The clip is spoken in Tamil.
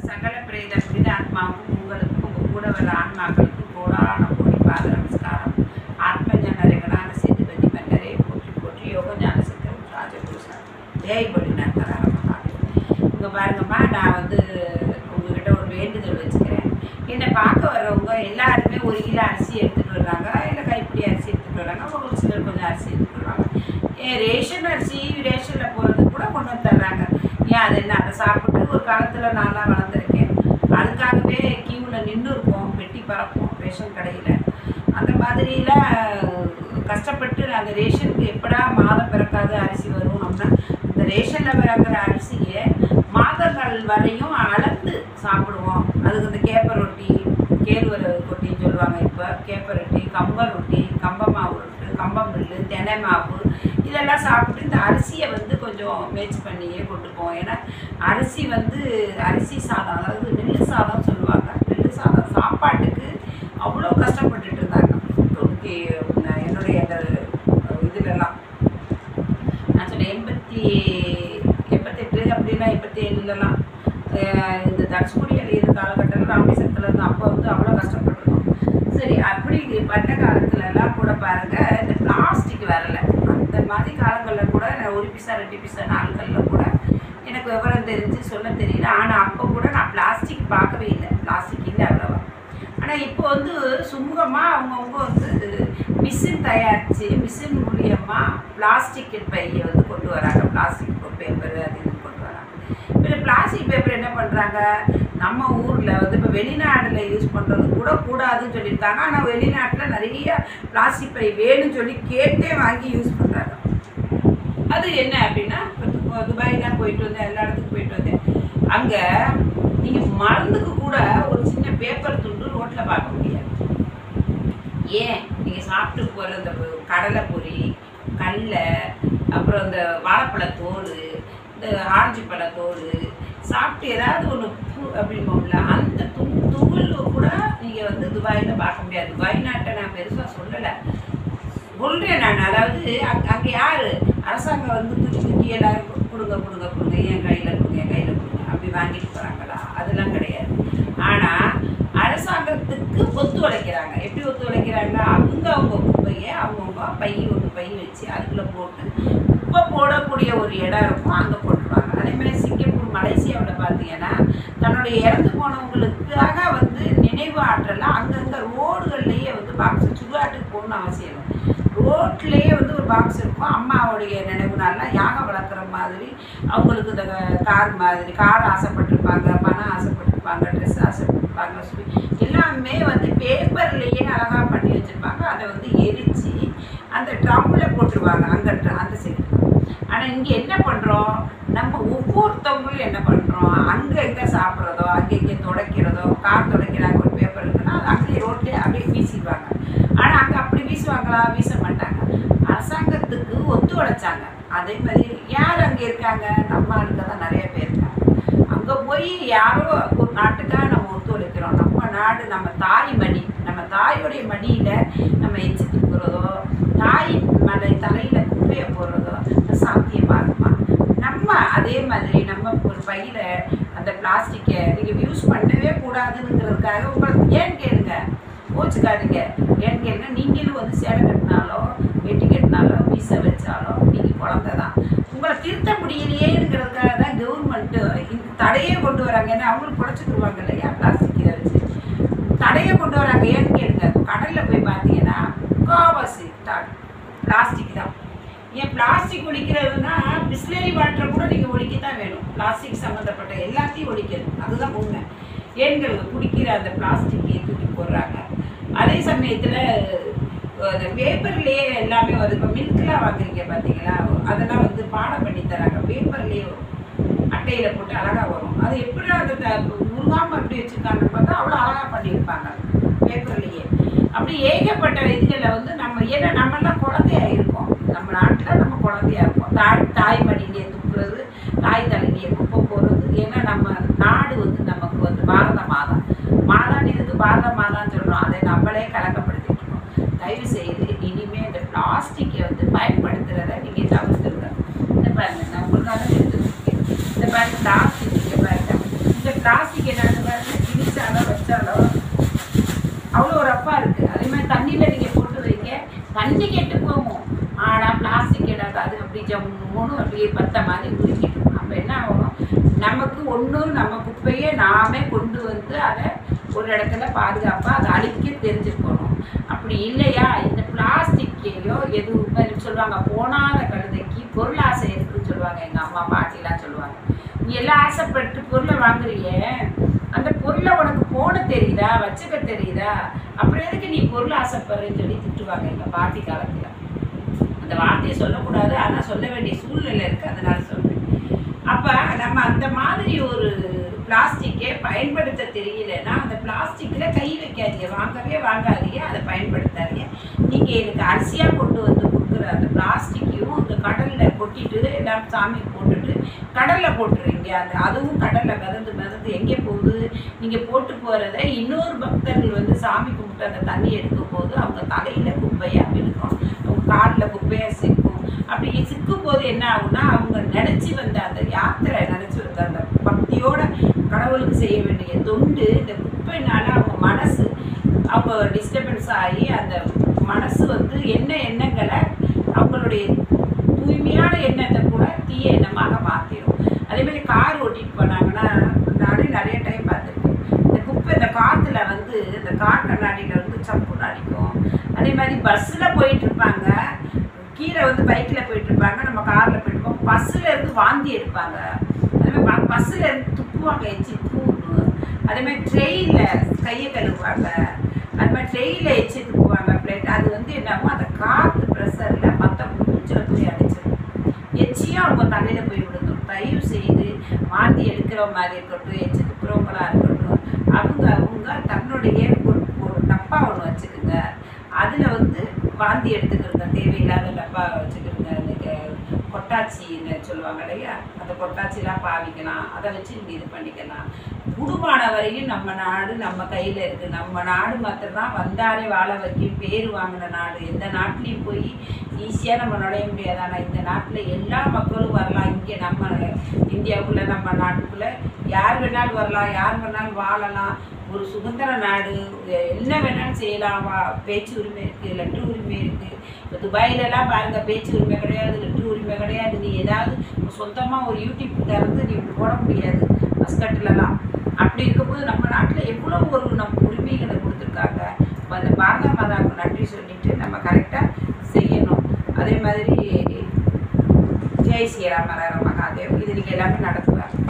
சகல பிரேத புனித ஆத்மாவுக்கும் உங்களுக்கும் உங்கள் கூட வர ஆன்மாக்களுக்கும் கோடான கோடி பாத நமஸ்காரம் ஆத்ம ஞான ரெகனான சேதுபதி மன்னரே போற்றி போற்றி யோக ஞான சித்தம் ராஜபூஷா ஜெய் பலிநாத் தராரமகா இங்கே பாருங்கம்மா நான் வந்து உங்ககிட்ட ஒரு வேண்டுதல் வச்சுக்கிறேன் என்னை பார்க்க வர்றவங்க எல்லாருமே ஒரு கிலோ அரிசி எடுத்துகிட்டு வர்றாங்க இல்லை கைப்பிடி அரிசி எடுத்துகிட்டு வர்றாங்க ஒரு சிலர் கொஞ்சம் அரிசி எடுத்துகிட்டு வருவாங்க ஏன் ரேஷன் அரிசி ரேஷனில் போகிறது கூட கொண்டு வந்து தர்றாங்க ஏன் அது என்ன அதை சாப்பிட்டு ஒரு காலத்தில் நான்லாம் வளர்ந்துருக்கேன் அதுக்காகவே கியூவில் நின்று இருப்போம் வெட்டி பறப்போம் ரேஷன் கடையில் அந்த மாதிரிலாம் கஷ்டப்பட்டு அந்த ரேஷனுக்கு எப்படா மாதம் பிறக்காத அரிசி வரும் அப்படின்னா இந்த ரேஷனில் பிறக்கிற அரிசியை மாதங்கள் வரையும் அளந்து சாப்பிடுவோம் அதுக்கு இந்த கேப்ப ரொட்டி கேழ்வரகு கொட்டின்னு சொல்லுவாங்க இப்போ கேப்ப ரொட்டி கம்ப ரொட்டி கம்ப மாவு ரொட்டி கம்பம் மில்லு தெனை மாவு இதெல்லாம் சாப்பிட்டு இந்த அரிசியை வந்து கொஞ்சம் மேட்ச் பண்ணியே கொண்டுப்போம் ஏன்னா அரிசி வந்து அரிசி சாதம் அதாவது நெல் சாதம் சொல்லுவாங்க நெல் சாதம் சாப்பாட்டுக்கு அவ்வளோ கஷ்டப்பட்டுட்டு இருந்தாங்க தொண்ணூற்றி என்னுடைய அந்த இதுலலாம் நான் சொன்னேன் எண்பத்தி எண்பத்தெட்டு அப்படின்னா எண்பத்தி ஏழுலலாம் இந்த தனுஷ்குடி அழியிற காலகட்டத்தில் ராமேஸ்வரத்தில் இருந்து அப்போ வந்து அவ்வளோ கஷ்டப்பட்டிருக்கோம் சரி அப்படி பண்ண காலத்துலலாம் கூட பாருங்கள் இந்த பிளாஸ்டிக் வரல அந்த மாதிரி காலங்களில் கூட நான் ஒரு பிசா ரெண்டு பிசா நாட்களில் கூட எனக்கு விவரம் தெரிஞ்சு சொல்ல தெரியல ஆனால் அப்போ கூட நான் பிளாஸ்டிக் பார்க்கவே இல்லை பிளாஸ்டிக் இல்லை அவ்வளோவா ஆனால் இப்போ வந்து சுமூகமாக அவங்கவுங்க வந்து மிஷின் தயாரித்து மிஷின் மூலியமாக பிளாஸ்டிக் பையை வந்து கொண்டு வராங்க பிளாஸ்டிக் பேப்பர் அது இது கொண்டு வராங்க இப்போ பிளாஸ்டிக் பேப்பர் என்ன பண்ணுறாங்க நம்ம ஊரில் வந்து இப்போ வெளிநாட்டில் யூஸ் பண்ணுறது கூட கூடாதுன்னு சொல்லியிருக்காங்க ஆனால் வெளிநாட்டில் நிறைய பிளாஸ்டிக் பை வேணும்னு சொல்லி கேட்டே வாங்கி யூஸ் பண்ணுறாங்க அது என்ன அப்படின்னா இப்போ துபாய்லாம் போயிட்டு வந்தேன் எல்லா இடத்துக்கும் போயிட்டு வந்தேன் அங்கே நீங்கள் மருந்துக்கு கூட ஒரு சின்ன பேப்பர் துண்டு ரோட்டில் பார்க்க முடியாது ஏன் நீங்கள் சாப்பிட்டு போகிற இந்த கடலை பொரி கடலை அப்புறம் இந்த வாழைப்பழ தோல் இந்த ஆரஞ்சு பழ தோல் சாப்பிட்டு ஏதாவது ஒன்று பூ அப்படிம்போம்ல அந்த து துகள் கூட நீங்கள் வந்து துபாயில் பார்க்க முடியாது துபாய் நாட்டை நான் பெருசாக சொல்லலை சொல்கிறேன் நான் அதாவது அங் அங்கே யார் அரசாங்கம் வந்து தூக்கி தூக்கி எல்லாரும் கு- கொடுங்க கொடுங்க கொடுங்க என் கையில் கொடுங்க என் கையில் கொடுங்க அப்படி வாங்கிட்டு போகிறாங்களா அதெல்லாம் கிடையாது ஆனால் அரசாங்கத்துக்கு ஒத்துழைக்கிறாங்க எப்படி ஒத்துழைக்கிறாங்க அவங்க அவங்க குப்பையை அவங்கவுங்க பை ஒரு பை வச்சு அதுக்குள்ளே போட்டு குப்பை போடக்கூடிய ஒரு இடம் இருக்கும் அங்கே போட்டுருவாங்க அதே மாதிரி சிங்கப்பூர் மலேசியாவில் பார்த்தீங்கன்னா தன்னுடைய இறந்து போனவங்களுக்காக வந்து நினைவு ஆற்றலாம் அங்கங்கே ரோடுகள்லேயே வந்து பாக்ஸ் சுடுகாட்டுக்கு போகணும்னு அவசியம் இல்லை ரோட்லேயே வந்து ஒரு பாக்ஸ் இருக்கும் அம்மாவுடைய நினைவு நாளில் யாகம் வளர்க்குற மாதிரி அவங்களுக்கு இந்த கார் மாதிரி கார் ஆசைப்பட்டிருப்பாங்க பணம் ஆசைப்பட்டிருப்பாங்க ட்ரெஸ் ஆசைப்பட்டிருப்பாங்க சொல்லி எல்லாமே வந்து பேப்பர்லேயே அழகாக பண்ணி வச்சுருப்பாங்க அதை வந்து எரித்து அந்த ட்ரம்மில் போட்டுருவாங்க அங்கே அந்த சைடு ஆனால் இங்கே என்ன பண்ணுறோம் நம்ம ஒவ்வொருத்தவங்களும் என்ன பண்ணுறோம் அங்கே எங்கே சாப்பிட்றதோ அங்கே இங்கே துடைக்கிறதோ கார் துடைக்கிறாங்க ஒரு பேப்பர் இருக்குன்னா அது அப்படியே ரோட்லேயே அப்படியே வீசிடுவாங்க ஆனால் அங்கே அப்படி வீசுவாங்களா வீச மாட்டாங்க அரசாங்கத்துக்கு ஒத்துழைச்சாங்க அதே மாதிரி யார் அங்கே இருக்காங்க நம்ம ஆளுங்க தான் நிறைய பேர் இருக்காங்க அங்கே போய் யாரோ ஒரு நாட்டுக்காக நம்ம ஒத்துழைக்கிறோம் நம்ம நாடு நம்ம தாய் மணி நம்ம தாயோடைய மடியில் நம்ம எச்சு துப்புறதோ தாய் மலை தலையில் குப்பையை போடுறதோ அது சாத்தியமாகுமா நம்ம அதே மாதிரி நம்ம ஒரு பையில அந்த பிளாஸ்டிக்கை நீங்கள் யூஸ் பண்ணவே கூடாதுங்கிறதுக்காக உங்களுக்கு ஏன் கேளுங்க கோச்சுக்காதீங்க ஏன்னு கேளுங்க நீங்களும் வந்து சேலை கட்டினாலோ வெட்டி கட்டினாலோ வீச வச்சாலோ நீங்கள் குழந்தை தான் உங்களை திருத்த முடியலையேங்கிறதுக்காக தான் கவர்மெண்ட்டு இந்த தடையே கொண்டு வராங்க ஏன்னா அவங்களுக்கு குறைச்சிக்கிடுவாங்க இல்லையா பிளாஸ்டிக் இதை வச்சு தடையை கொண்டு வராங்க ஏன்னு கேளுங்க கடலில் போய் பார்த்தீங்கன்னா முக்காவாசி பிளாஸ்டிக் தான் ஏன் பிளாஸ்டிக் ஒழிக்கிறதுனா பிஸ்லரி வாட்டரை கூட நீங்கள் ஒழிக்க தான் வேணும் பிளாஸ்டிக் சம்மந்தப்பட்ட எல்லாத்தையும் ஒழிக்கணும் அதுதான் உண்மை ஏன்களுக்கு குடிக்கிற அந்த பிளாஸ்டிக்கை தூக்கி போடுறாங்க அதே சமயத்தில் அந்த பேப்பர்லேயே எல்லாமே வருது இப்போ மில்க்லாம் வாங்குறீங்க பார்த்தீங்களா அதெல்லாம் வந்து பாடம் பண்ணி தராங்க பேப்பர்லேயே வரும் அட்டையில் போட்டு அழகாக வரும் அது எப்படி அந்த த- உருவாம எப்படி வச்சுருக்காங்கன்னு பார்த்தா அவ்வளோ அழகாக பண்ணியிருப்பாங்க பேப்பர்லேயே அப்படி ஏகப்பட்ட இதுகளில் வந்து நம்ம ஏன்னா நம்மளாம் குழந்தையா இருக்கோம் நம்ம நாட்டில் நம்ம குழந்தையா இருக்கோம் தாய் தாய் மடியிலே துப்புறது தாய் தலையிலேயே குப்பை போடுறது ஏன்னா நம்ம நாடு வந்து நமக்கு வந்து பாரத மாதா மாதான் இதுக்கு பாரத மாதான்னு சொல்கிறோம் அதை நம்மளே கலக்கப்படுத்திட்டு இருக்கோம் தயவு செய்து இனிமே இந்த பிளாஸ்டிக்கை வந்து பயன்படுத்துறத நீங்கள் தவிர்த்துருங்க இந்த பாருங்க நான் உங்களுக்காக எடுத்து வச்சிருக்கேன். இந்த பாருங்க பிளாஸ்டிக் இங்கே பாருங்க இந்த பிளாஸ்டிக் என்ன கிழிச்சாலோ வச்சாலோ அவ்வளோ ரஃப்பாக இருக்குது அதே மாதிரி தண்ணியில் நீங்கள் போட்டு வைங்க தண்ணி கெட்டு போகும் ஆனால் பிளாஸ்டிக் கெடாது அது அப்படி ஜம்முன்னு அப்படியே பத்த மாதிரி உருக்கிடும் அப்போ என்ன ஆகும் நமக்கு ஒன்று நம்ம குப்பையை நாமே கொண்டு வந்து அதை ஒரு இடத்துல பாதுகாப்பாக அதை அழிக்க தெரிஞ்சுக்கணும் அப்படி இல்லையா இந்த பிளாஸ்டிக்கையோ எதுவுமே சொல்லுவாங்க போனாத கழுதைக்கு பொருளாசை இருக்குன்னு சொல்லுவாங்க எங்கள் அம்மா பாட்டிலாம் சொல்லுவாங்க நீ எல்லாம் ஆசைப்பட்டு பொருளை வாங்குறிய அந்த பொருளை உனக்கு போட தெரியுதா வச்சுக்க தெரியுதா அப்புறம் எதுக்கு நீ பொருள் ஆசைப்படுறேன்னு சொல்லி திட்டுவாங்க எங்கள் பாட்டி காலத்தில் அந்த வார்த்தையை சொல்லக்கூடாது ஆனால் சொல்ல வேண்டிய சூழ்நிலை இருக்குது அதனால சொல்றேன் அப்போ நம்ம அந்த மாதிரி ஒரு பிளாஸ்டிக்கை பயன்படுத்த தெரியலன்னா அந்த பிளாஸ்டிக்கில் கை வைக்காதீங்க வாங்கவே வாங்காதீங்க அதை பயன்படுத்தாதீங்க நீங்கள் எனக்கு அரிசியாக கொண்டு வந்து கொடுக்குற அந்த பிளாஸ்டிக்கையும் இந்த கடலில் கொட்டிட்டு எல்லாம் சாமி போட்டுட்டு கடலில் போட்டுறீங்க அந்த அதுவும் கடலில் மிதந்து மிதந்து எங்கே போகுது நீங்கள் போட்டு போகிறத இன்னொரு பக்தர்கள் வந்து சாமி கும்பிட்டு அந்த தண்ணி எடுக்கும் போது அவங்க தலையில் குப்பையாக விழுக்கும் அவங்க காலில் குப்பையாக சிக்கும் அப்படி சிக்கும் போது என்ன ஆகும்னா அவங்க நினச்சி வந்த அந்த யாத்திரை நினச்சி வந்த அந்த பக்தியோட கடவுளுக்கு செய்ய வேண்டிய தொண்டு இந்த குப்பைனால அவங்க மனசு அவங்க டிஸ்டர்பன்ஸ் ஆகி அந்த மனசு வந்து என்ன எண்ணங்களை அவங்களுடைய தூய்மையான எண்ணத்தை கூட தீய எண்ணமாக மாற்றிடும் அதே மாதிரி கார் ஓட்டிட்டு போனாங்கன்னா நானே நிறைய டைம் பார்த்துருக்கேன் இந்த குப்பை இந்த காற்றுல வந்து இந்த கார் கண்ணாடியில் வந்து சப்புன்னு அடிக்கும் அதே மாதிரி பஸ்ஸில் போயிட்டு இருப்பாங்க கீழே வந்து பைக்கில் போயிட்டு இருப்பாங்க நம்ம காரில் போயிட்டு இருப்போம் பஸ்ஸில் இருந்து வாந்தி எடுப்பாங்க அதே மாதிரி பஸ்ஸில் இருந்து துப்புவாங்க எச்சி பூன்னு அதே மாதிரி ட்ரெயினில் கையை கழுவுவாங்க அது மாதிரி ட்ரெயினில் எச்சி துப்புவாங்க பிளேட் அது வந்து என்னமோ அந்த காற்று ப்ரெஷரில் மற்ற மூச்சில் போய் அடிச்சிடும் எச்சியும் அவங்க தலையில் போய் விழுந்துடும் தயவு செய்து வாந்தி எடுக்கிற மாதிரி இருக்கட்டும் எச்சி துப்புறவங்களா இருக்கட்டும் அவங்க அவங்க தன்னுடைய ஒரு ஒரு டப்பா ஒன்று வச்சுக்குங்க அதில் வந்து வாந்தி எடுத்துக்கிறங்க தேவையில்லாத டப்பா வச்சுக்கிறங்க இந்த கே- கொட்டாச்சின்னு சொல்லுவாங்க இல்லையா அந்த கொட்டாச்சிலாம் பாவிக்கலாம் அதை வச்சு நீங்கள் இது பண்ணிக்கலாம் குடும்பமான வரையும் நம்ம நாடு நம்ம கையில் இருக்குது நம்ம நாடு மாத்திரம் வந்தாரே வாழ வைக்கும் பேர் வாங்கின நாடு எந்த நாட்டிலையும் போய் ஈஸியாக நம்ம நுழைய முடியாது ஆனால் இந்த நாட்டில் எல்லா மக்களும் வரலாம் இங்கே நம்ம இந்தியாவுக்குள்ளே நம்ம நாட்டுக்குள்ளே யார் வேணாலும் வரலாம் யார் வேணாலும் வாழலாம் ஒரு சுதந்திர நாடு என்ன வேணாலும் செய்யலாம் வா பேச்சு உரிமை இருக்குது லட்டு உரிமை இருக்குது இப்போ துபாயிலலாம் பாருங்கள் பேச்சு உரிமை கிடையாது லட்டு உரிமை கிடையாது நீ ஏதாவது சொந்தமாக ஒரு யூடியூப் திறந்து நீ போட முடியாது மஸ்கட்லலாம் அப்படி இருக்கும்போது நம்ம நாட்டில் எவ்வளோ ஒரு நம்ம உரிமைகளை கொடுத்துருக்காங்க அப்ப அந்த பாரத மாதாவுக்கு நன்றி சொல்லிட்டு நம்ம கரெக்டாக செய்யணும் அதே மாதிரி ஜெய் ஸ்ரீராம ஹர மகாதேவ் இது நீங்கள் எல்லாமே நடத்துவேன்